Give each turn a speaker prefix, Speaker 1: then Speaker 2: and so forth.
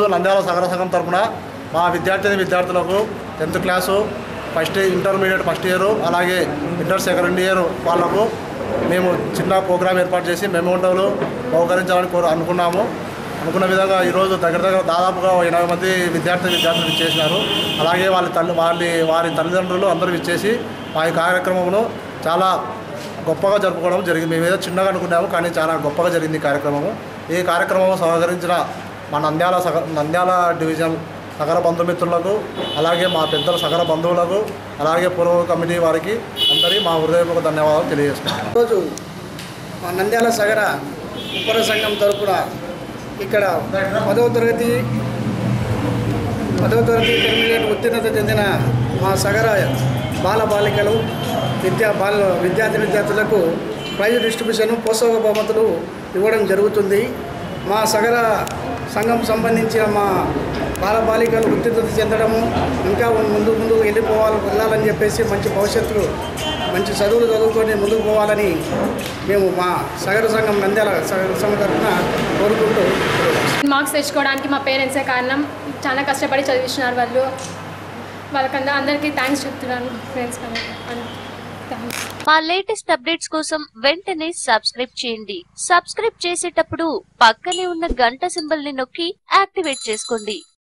Speaker 1: ఈరోజు నంద్యాల సగర సంఘం తరఫున మా విద్యార్థిని విద్యార్థులకు tenth class first intermediate first year అలాగే ఇంటర్ సెకండ్ ఇయర్ వాళ్ళకు మేము చిన్న ప్రోగ్రాం ఏర్పాటు చేసి మెమోంటోలు బహుకరించాలని కోరు అనుకున్నాము అనుకున్న విధంగా ఈరోజు దగ్గర దగ్గర దాదాపుగా ఓ ఎనభై మంది విద్యార్థి విద్యార్థులు ఇచ్చేసినారు అలాగే వాళ్ళ తల్లి వాళ్ళ వారి తల్లిదండ్రులు అందరూ ఇచ్చేసి మా ఈ కార్యక్రమమును చాలా గొప్పగా జరుపుకోవడం జరిగింది మేము ఏదో చిన్నగా అనుకున్నాము కానీ చాలా గొప్పగా జరిగింది ఈ కార్యక్రమము ఈ కార్యక్రమం సహకరించిన మా నంద్యాల సగ నంద్యాల డివిజన్ సగర బంధుమిత్రులకు అలాగే మా పెద్దల సగర బంధువులకు అలాగే పూర్వ కమిటీ వారికి అందరి మా హృదయపూర్వక ధన్యవాదాలు తెలియజేస్తున్నాను
Speaker 2: ఈరోజు మా నంద్యాల సగర ఉపర సంఘం తరపున ఇక్కడ పదవ తరగతి పదవ తరగతి ఇంటర్మీడియట్ ఉత్తీర్ణత చెందిన మా సగర బాల బాలికలు విద్యా బాల విద్యార్థి విద్యార్థులకు ప్రైజ్ డిస్ట్రిబ్యూషన్ ప్రోత్సాహక బహుమతులు ఇవ్వడం జరుగుతుంది మా సగర సంఘం సంబంధించిన మా బాల బాలికలు ఉత్తీర్ణత చెందడము ఇంకా ముందు ముందు వెళ్ళిపోవాలి వెళ్ళాలని చెప్పేసి మంచి భవిష్యత్తు మంచి చదువులు చదువుకొని ముందుకు పోవాలని మేము మా సగర సంఘం నంద్యాల సగర సంఘం తరఫున కోరుకుంటూ
Speaker 3: మార్క్స్ తెచ్చుకోవడానికి మా పేరెంట్సే కారణం చాలా కష్టపడి చదివించినారు వాళ్ళు వాళ్ళకందరూ అందరికీ థ్యాంక్స్ చెప్తున్నాను ఫ్రెండ్స్ థ్యాంక్స్
Speaker 4: మా లేటెస్ట్ అప్డేట్స్ కోసం వెంటనే సబ్స్క్రైబ్ చేయండి సబ్స్క్రైబ్ చేసేటప్పుడు పక్కనే ఉన్న గంట సింబల్ ని నొక్కి యాక్టివేట్ చేసుకోండి